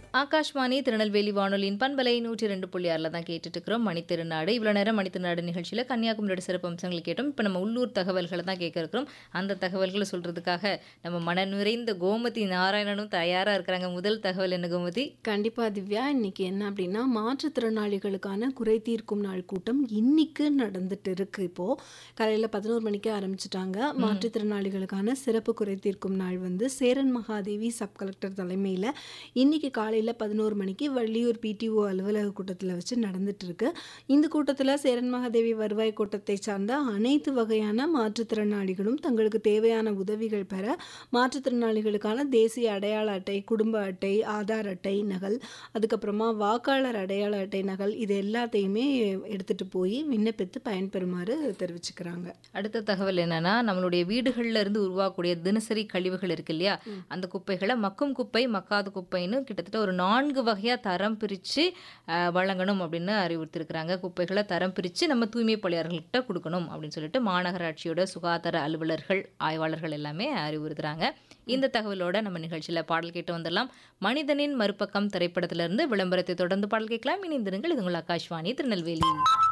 ஆகாஷ்வாணி திருநெல்வேலி வானொலியின் பண்பலை நூற்றி ரெண்டு புள்ளி ஆறில் தான் கேட்டுட்டு இருக்கிறோம் மணித்திருநாடு இவ்வளோ நேரம் மணித்திருநாடு நிகழ்ச்சியில் கன்னியாகுமரியோட சிறப்பு அம்சங்கள் கேட்டோம் இப்போ நம்ம உள்ளூர் தகவல்களை தான் கேட்க இருக்கிறோம் அந்த தகவல்களை சொல்கிறதுக்காக நம்ம மன நிறைந்த கோமதி நாராயணனும் தயாராக இருக்கிறாங்க முதல் தகவல் என்ன கோமதி கண்டிப்பா திவ்யா இன்னைக்கு என்ன அப்படின்னா மாற்றுத்திறனாளிகளுக்கான குறை தீர்க்கும் நாள் கூட்டம் இன்னைக்கு நடந்துட்டு இருக்கு இப்போ காலையில பதினோரு மணிக்கு ஆரம்பிச்சிட்டாங்க மாற்றுத்திறனாளிகளுக்கான சிறப்பு குறை தீர்க்கும் நாள் வந்து சேரன் மகாதேவி சப் கலெக்டர் தலைமையில் இன்னைக்கு காலையில் பதினோரு மணிக்கு வள்ளியூர் பிடிஓ அலுவலக கூட்டத்தில் வச்சு நடந்துட்டு இருக்கு இந்த கூட்டத்தில் சேரன் மகாதேவி வருவாய் கூட்டத்தை சார்ந்த அனைத்து வகையான மாற்றுத்திறனாளிகளும் தங்களுக்கு தேவையான உதவிகள் பெற மாற்றுத்திறனாளிகளுக்கான தேசிய அடையாள அட்டை குடும்ப அட்டை ஆதார் அட்டை நகல் அதுக்கப்புறமா வாக்காளர் அடையாள அட்டை நகல் இது எல்லாத்தையுமே எடுத்துட்டு போய் விண்ணப்பித்து பயன்பெறுமாறு தெரிவிச்சுக்கிறாங்க அடுத்த தகவல் என்னன்னா நம்மளுடைய வீடுகள்ல இருந்து உருவாகக்கூடிய தினசரி கழிவுகள் இருக்கு இல்லையா அந்த குப்பைகளை மக்கும் குப்பை மக்காத குப்பைன்னு கிட்டத்தட்ட ஒரு நான்கு வகையா தரம் பிரிச்சு அஹ், வழங்கணும் அப்படின்னு அறிவுறுத்திருக்கிறாங்க குப்பைகளை தரம் பிரிச்சு நம்ம தூய்மை பணியாளர்கள்கிட்ட கொடுக்கணும் அப்படின்னு சொல்லிட்டு மாநகராட்சியோட சுகாதார அலுவலர்கள் ஆய்வாளர்கள் எல்லாமே அறிவுறுத்துறாங்க இந்த தகவலோட நம்ம நிகழ்ச்சியில பாடல் கேட்டு வந்துடலாம் மனிதனின் மறுபக்கம் திரைப்படத்திலிருந்து விளம்பரத்தை தொடர்ந்து பாடல் கேட்கலாம் இணைந்திருங்கள் இது உங்கள் ஆகாஷ்வாணி திருநெல்வேலி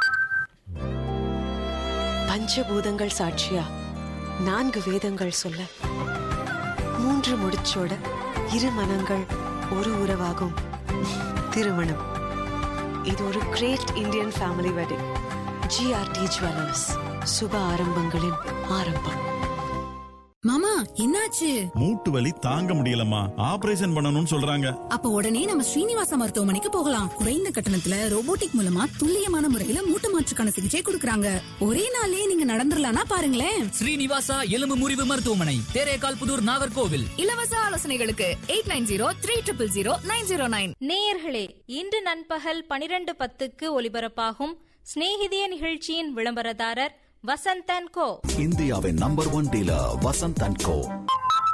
பஞ்சபூதங்கள் சாட்சியா நான்கு வேதங்கள் சொல்ல மூன்று முடிச்சோட இரு மனங்கள் ஒரு உறவாகும் திருமணம் இது ஒரு great Indian family wedding GRT Jewellers சுப ஆரம்பங்களின் ஆரம்பம் மாமா என்னாச்சு மூட்டு வலி தாங்க முடியலம்மா ஆபரேஷன் பண்ணணும்னு சொல்றாங்க அப்ப உடனே நம்ம ஸ்ரீனிவாச மருத்துவமனைக்கு போகலாம் குறைந்த கட்டணத்துல ரோபோட்டிக் மூலமா துல்லியமான முறையில மூட்டு மாற்றுக்கான சிகிச்சை கொடுக்கறாங்க ஒரே நாள்லயே நீங்க நடந்துடலாம்னா பாருங்களேன் ஸ்ரீனிவாசா எலும்பு முறிவு மருத்துவமனை தேரேகால் புதூர் நாகர்கோவில் இலவச ஆலோசனைகளுக்கு eight nine zero three triple zero nine zero nine நேயர்களே இன்று நண்பகல் பனிரெண்டு பத்துக்கு ஒலிபரப்பாகும் சிநேகிதிய நிகழ்ச்சியின் விளம்பரதாரர் வசந்தன் கோ இந்தியாவின் number one dealer Vasanth and go